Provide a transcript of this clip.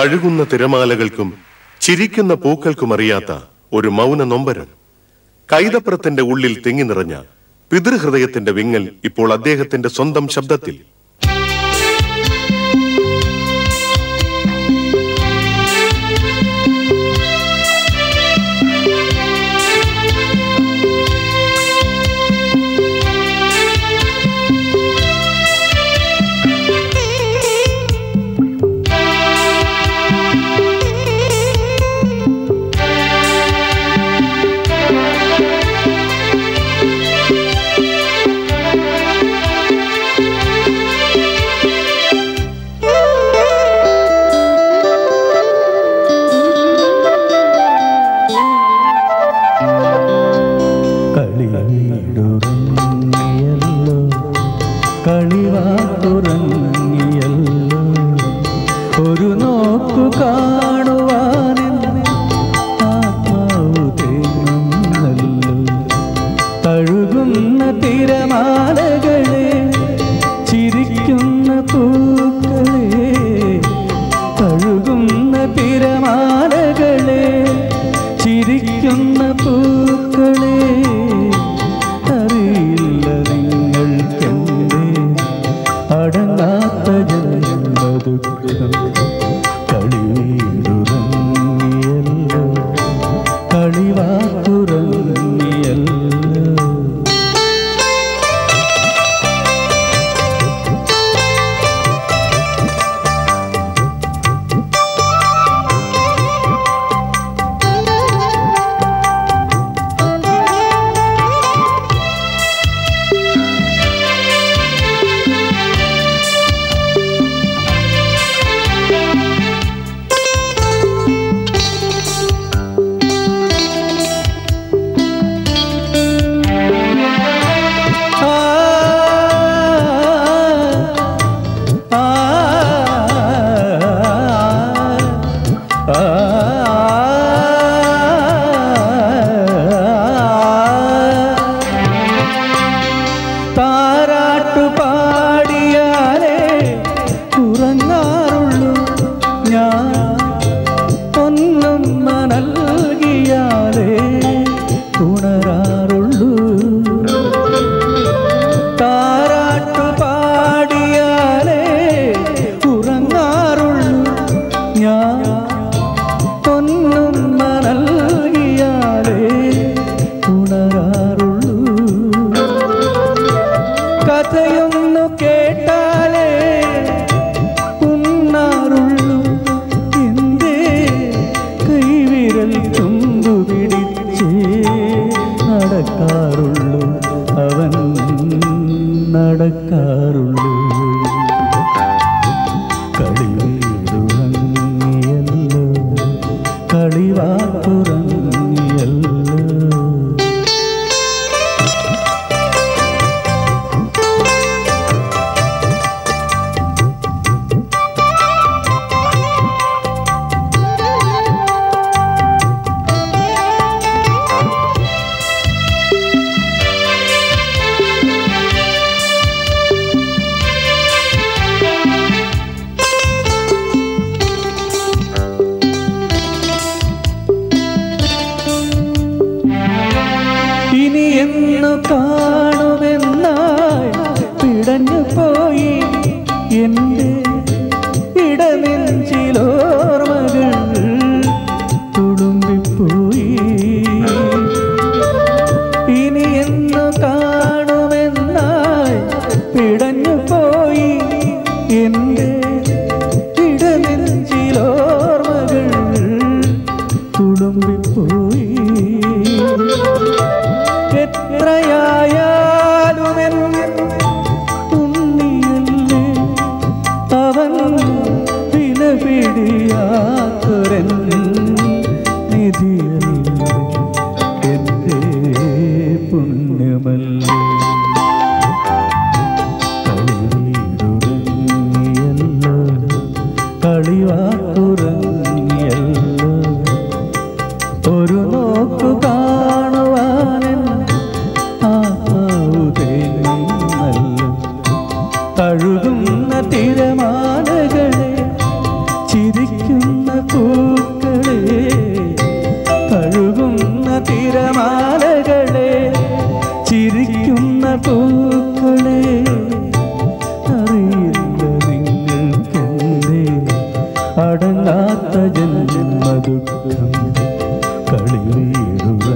തഴുകുന്ന തിരമാലകൾക്കും ചിരിക്കുന്ന പൂക്കൾക്കും അറിയാത്ത ഒരു മൗന നൊമ്പരം കൈതപ്രത്തിന്റെ ഉള്ളിൽ തിങ്ങി നിറഞ്ഞ പിതൃഹൃദയത്തിന്റെ വിങ്ങൽ ഇപ്പോൾ അദ്ദേഹത്തിന്റെ സ്വന്തം ശബ്ദത്തിൽ കളിവീടുറങ്ങിയല്ലോ കളിവാതുറങ്ങിയല്ലോ ഒരു നോക്കു കാണുവാനെന്നെ ആത്മാവ് തേങ്ങുന്നല്ലോ തഴുകുന്ന തിരമാലകളെ ചിരിക്കുന്ന പൂക്കളെ തഴുകുന്ന തിരമാലകളെ ചിരിക്കുന്ന പൂക്കളെ അറിയില്ല നിങ്ങൾക്കെന്തേ അടങ്ങാത്ത ജന്മദുഃഖം കളിവീടുറങ്ങിയല്ലോ കളിവാക്കുറങ്ങിയല്ലോ താരാട്ടു പാടിയാലേ ഉറങ്ങാറുള്ളൂ ഞാൻ ഒന്നും നൽകിയാലേ ഉണരാറുള്ളൂ താരാട്ടു പാടിയാലേ ഉറങ്ങാറുള്ളൂ ഞാൻ ഒന്നും നൽകിയാലേ ഉണരാറുള്ളൂ കഥയൊന്നു കേട്ടാലേ ഉണ്ണാറുള്ളൂ എന്തേ കൈവിരൽ തുമ്പു പിടിച്ചേ നടക്കാറുള്ളൂ അവൻ നടക്കാറുള്ളൂ കളിവീടുറങ്ങിയല്ലോ കളിവാക്കുറങ്ങിയല്ലോ ഇനി എന്നു കാണുമെന്നായി പിടഞ്ഞു പോയി എൻ്റെ ഇടനെഞ്ചിലോർമകൾ തുളുമ്പിപ്പോയി ഇനി എന്നു കാണുമെന്നായി പിടഞ്ഞു പോയി എൻ്റെ ഇടനെഞ്ചിലോർമകൾ തുളുമ്പിപ്പോയി എത്രയായ ദുഃഖം കളിറിയിടുക